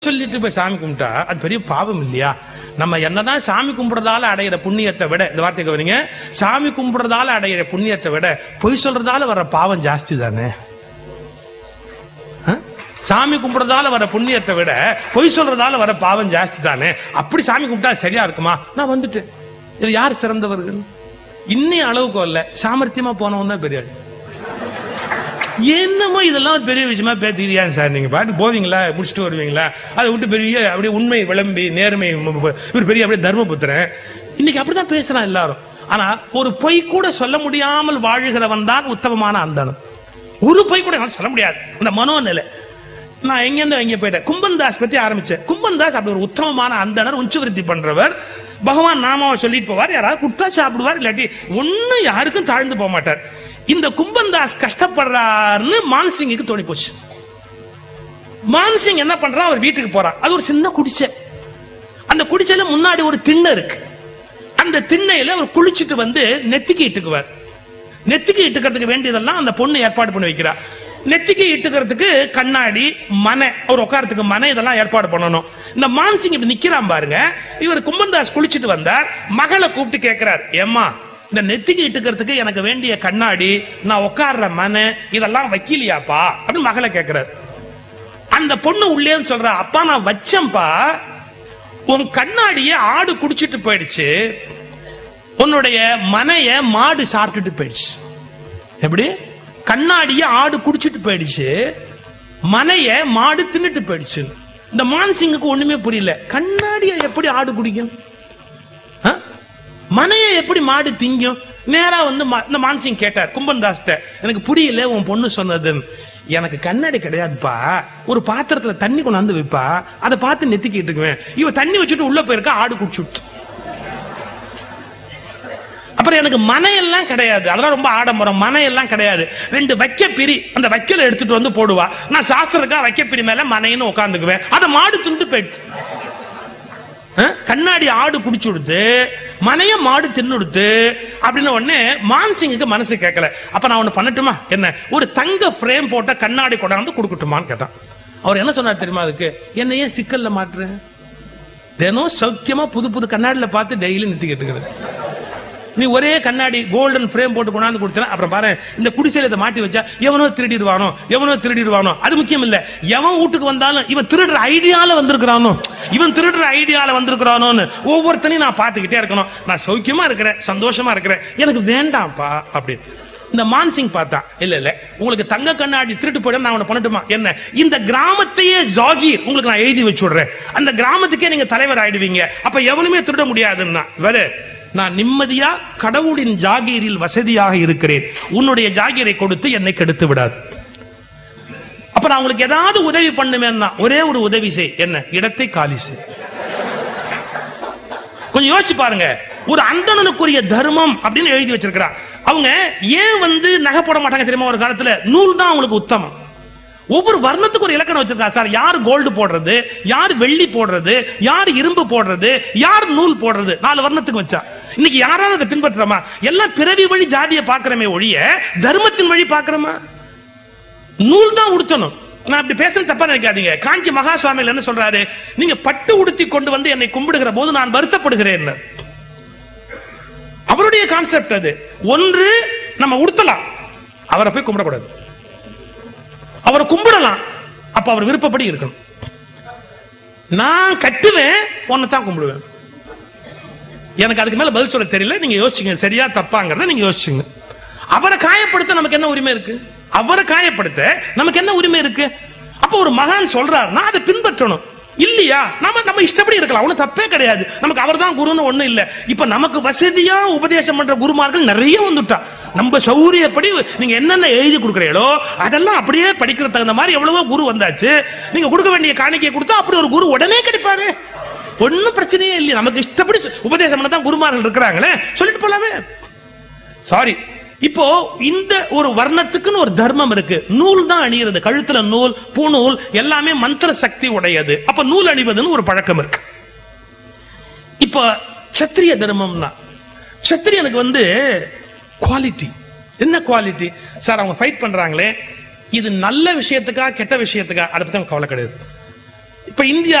சொல்லிட்டு போய் சாமி கும்பிட்டா அது பெரிய பாவம் இல்லையா நம்ம என்னதான் சாமி கும்பிடுறதால அடையிற புண்ணியத்தை விட இந்த வார்த்தைக்கு கவனிங்க சாமி கும்பிடுறதால அடையிற புண்ணியத்தை விட பொய் சொல்றதால வர பாவம் ஜாஸ்தி தானே ஆ? சாமி கும்பிடுறதால வர புண்ணியத்தை விட பொய் சொல்றதால வர பாவம் ஜாஸ்தி தானே அப்படி சாமி கும்பிட்டா சரியா இருக்குமா நான் வந்துட்டேன் இது யார் சிறந்தவர்கள் இன்னைய அளவுக்கு இல்ல சாமர்த்தியமா போனவன் தான் பெரிய ஆள். என்னமோ இதெல்லாம் ஒரு பெரிய விஷயமா பேத்திக்கிறியா சார் நீங்க பாட்டு போவீங்களா முடிச்சுட்டு வருவீங்களா அதை விட்டு பெரிய அப்படியே உண்மை விளம்பி நேர்மை ம- ம- இவர் பெரிய அப்படியே தர்மபுத்திரன் இன்னைக்கு அப்படிதான் பேசுறான் எல்லாரும் ஆனா ஒரு பொய் கூட சொல்ல முடியாமல் வாழுகிறவன் தான் உத்தமமான அந்தணன் ஒரு பொய் கூட என்னால சொல்ல முடியாது இந்த மனோநிலை நான் எங்கேருந்து எங்க போயிட்டேன் கும்பன்தாஸ் பத்தி ஆரம்பிச்சேன் கும்பன்தாஸ் அப்படி ஒரு உத்தமமான அந்தணர் உஞ்சவிருத்தி பண்றவர் பகவான் நாமாவை சொல்லிட்டு போவார் யாராவது குட்டா சாப்பிடுவார் இல்லாட்டி ஒன்னும் யாருக்கும் தாழ்ந்து போக மாட்டார் இந்த கும்பன்தாஸ் கஷ்டப்படுறாருன்னு மான்சிங்குக்கு தோணி போச்சு மான்சிங் என்ன பண்றான் அவர் வீட்டுக்கு போறான் அது ஒரு சின்ன குடிசை அந்த குடிசையில முன்னாடி ஒரு திண்ணை இருக்கு அந்த திண்ணையில அவர் குளிச்சுட்டு வந்து நெத்திக்கு இட்டுக்குவார் நெத்திக்கு இட்டுக்கிறதுக்கு வேண்டியதெல்லாம் அந்த பொண்ணு ஏற்பாடு பண்ணி வைக்கிறா நெத்திக்கு இட்டுக்கிறதுக்கு கண்ணாடி மனை அவர் உட்காரத்துக்கு மனை இதெல்லாம் ஏற்பாடு பண்ணணும் இந்த மான்சிங் இப்படி நிக்கிறான் பாருங்க இவர் கும்பன்தாஸ் குளிச்சுட்டு வந்தார் மகளை கூப்பிட்டு கேட்கிறார் ஏம்மா இந்த நெத்திக்கு இட்டுக்கிறதுக்கு எனக்கு வேண்டிய கண்ணாடி நான் உட்கார்ற மனை இதெல்லாம் வைக்கலையாப்பா அப்படின்னு மகளை கேட்கிறார் அந்த பொண்ணு உள்ளே சொல்றா அப்பா நான் வச்சேன்பா உன் கண்ணாடிய ஆடு குடிச்சிட்டு போயிடுச்சு உன்னுடைய மனைய மாடு சாப்பிட்டுட்டு போயிடுச்சு எப்படி கண்ணாடிய ஆடு குடிச்சிட்டு போயிடுச்சு மனைய மாடு தின்னுட்டு போயிடுச்சு இந்த மான்சிங்குக்கு ஒண்ணுமே புரியல கண்ணாடிய எப்படி ஆடு குடிக்கும் ஆ? மனைய எப்படி மாடு திங்கும் நேரா வந்து மா- இந்த மான்சிங் கேட்டார் கும்பன் தாஸ்ட எனக்கு புரியல உன் பொண்ணு சொன்னதுன்னு எனக்கு கண்ணாடி கிடையாதுப்பா ஒரு பாத்திரத்துல தண்ணி கொண்டாந்து வைப்பா அதை பார்த்து நெத்திக்கிட்டு இருக்குவேன் இவ தண்ணி வச்சுட்டு உள்ள போயிருக்கா ஆடு குடிச்சுட்டு அப்புறம் எனக்கு மனையெல்லாம் கிடையாது அதெல்லாம் ரொம்ப ஆடம்பரம் மனையெல்லாம் கிடையாது ரெண்டு வைக்க பிரி அந்த வைக்கல எடுத்துட்டு வந்து போடுவா நான் சாஸ்திரத்துக்கா வைக்க பிரி மேல மனைன்னு உட்காந்துக்குவேன் அதை மாடு துண்டு போயிடுச்சு அஹ்? கண்ணாடி ஆடு குடிச்சு கொடுத்து மனைய மாடு தின்னு கொடுத்து அப்படின்னு உடனே மான்சிங்குக்கு மனசு கேட்கல அப்ப நான் ஒண்ணு பண்ணட்டுமா என்ன ஒரு தங்க பிரேம் போட்ட கண்ணாடி கொண்டாந்து கொடுக்கட்டுமான்னு கேட்டான் அவர் என்ன சொன்னார் தெரியுமா அதுக்கு என்ன ஏன் சிக்கல்ல மாட்டுறேன் தினம் சௌக்கியமா புது புது கண்ணாடியில பார்த்து டெய்லி நிறுத்தி கேட்டுக்கிறது நீ ஒரே கண்ணாடி கோல்டன் ஃப்ரேம் போட்டு கொண்டாந்து கொடுத்தா அப்புறம் பாரு இந்த குடிசையில இதை மாட்டி வச்சா எவனோ திருடிடுவானோ எவனோ திருடிடுவானோ அது முக்கியம் இல்ல எவன் வீட்டுக்கு வந்தாலும் இவன் திருடுற ஐடியால வந்திருக்கிறானோ இவன் திருடுற ஐடியால வந்திருக்கிறானோன்னு ஒவ்வொருத்தனையும் நான் பார்த்துக்கிட்டே இருக்கணும் நான் சௌக்கியமா இருக்கிறேன் சந்தோஷமா இருக்கிறேன் எனக்கு வேண்டாம்ப்பா அப்படின்னு இந்த மான்சிங் பார்த்தா இல்ல இல்ல உங்களுக்கு தங்க கண்ணாடி திருட்டு போயிட நான் உன்னை பண்ணட்டுமா என்ன இந்த கிராமத்தையே ஜாகீர் உங்களுக்கு நான் எழுதி வச்சு விடுறேன் அந்த கிராமத்துக்கே நீங்க தலைவர் ஆயிடுவீங்க அப்ப எவனுமே திருட முடியாதுன்னா வேற நான் நிம்மதியா கடவுளின் ஜாகீரில் வசதியாக இருக்கிறேன் உன்னுடைய ஜாகீரை கொடுத்து என்னை கெடுத்து விடாது அப்ப நான் உங்களுக்கு ஏதாவது உதவி பண்ணுவேன்னா ஒரே ஒரு உதவி செய் என்ன இடத்தை காலி செய் கொஞ்சம் யோசிச்சு பாருங்க ஒரு அந்தணனுக்குரிய தர்மம் அப்படின்னு எழுதி வச்சிருக்கிறார் அவங்க ஏன் வந்து நகை போட மாட்டாங்க தெரியுமா ஒரு காலத்துல நூல் தான் அவங்களுக்கு உத்தமம் ஒவ்வொரு வர்ணத்துக்கு ஒரு இலக்கணம் வச்சிருக்கா சார் யார் கோல்டு போடுறது யார் வெள்ளி போடுறது யார் இரும்பு போடுறது யார் நூல் போடுறது நாலு வர்ணத்துக்கு வச்சா இன்னைக்கு யாராவது அதை பின்பற்றுறோமா எல்லாம் பிறவி வழி ஜாதியை பாக்குறமே ஒழிய தர்மத்தின் வழி பாக்குறோமா நூல் தான் உடுத்தணும் நான் அப்படி பேசுறது தப்பா நினைக்காதீங்க காஞ்சி மகா சுவாமிகள் என்ன சொல்றாரு நீங்க பட்டு உடுத்தி கொண்டு வந்து என்னை கும்பிடுகிற போது நான் வருத்தப்படுகிறேன் அவருடைய கான்செப்ட் அது ஒன்று நம்ம உடுத்தலாம் அவரை போய் கும்பிடக்கூடாது அவரை கும்பிடலாம் அப்ப அவர் விருப்பப்படி இருக்கணும் நான் கட்டுவேன் உன்னை தான் கும்பிடுவேன் எனக்கு அதுக்கு மேல பதில் சொல்ல தெரியல நீங்க யோசிச்சுங்க சரியா தப்பாங்கிறத நீங்க யோசிச்சுங்க அவரை காயப்படுத்த நமக்கு என்ன உரிமை இருக்கு அவரை காயப்படுத்த நமக்கு என்ன உரிமை இருக்கு அப்ப ஒரு மகான் சொல்றாருன்னா அதை பின்பற்றணும் இல்லையா நம்ம நம்ம இஷ்டப்படி இருக்கலாம் ஒண்ணும் தப்பே கிடையாது நமக்கு அவர் தான் குருன்னு ஒண்ணும் இல்ல இப்ப நமக்கு வசதியா உபதேசம் பண்ற குருமார்கள் நிறைய வந்துட்டா நம்ம சௌரியப்படி நீங்க என்னென்ன எழுதி கொடுக்குறீங்களோ அதெல்லாம் அப்படியே படிக்கிற தகுந்த மாதிரி எவ்வளவோ குரு வந்தாச்சு நீங்க கொடுக்க வேண்டிய காணிக்கையை கொடுத்தா அப்படி ஒரு குரு உடனே கிடைப்பாரு ஒன்னும் பிரச்சனையே இல்லையா நமக்கு இஷ்டப்படி உபதேசம் பண்ண தான் குருமார்கள் இருக்கிறாங்களே சொல்லிட்டு போலாமே சாரி இப்போ இந்த ஒரு வர்ணத்துக்குன்னு ஒரு தர்மம் இருக்கு நூல் தான் அணியிறது கழுத்துல நூல் பூநூல் எல்லாமே மந்திர சக்தி உடையது அப்ப நூல் அணிவதுன்னு ஒரு பழக்கம் இருக்கு இப்போ சத்திரிய தர்மம்னா சத்திரியனுக்கு வந்து குவாலிட்டி என்ன குவாலிட்டி சார் அவங்க ஃபைட் பண்றாங்களே இது நல்ல விஷயத்துக்கா கெட்ட விஷயத்துக்கா அதை பத்தி அவங்க கவலை கிடையாது இப்ப இந்தியா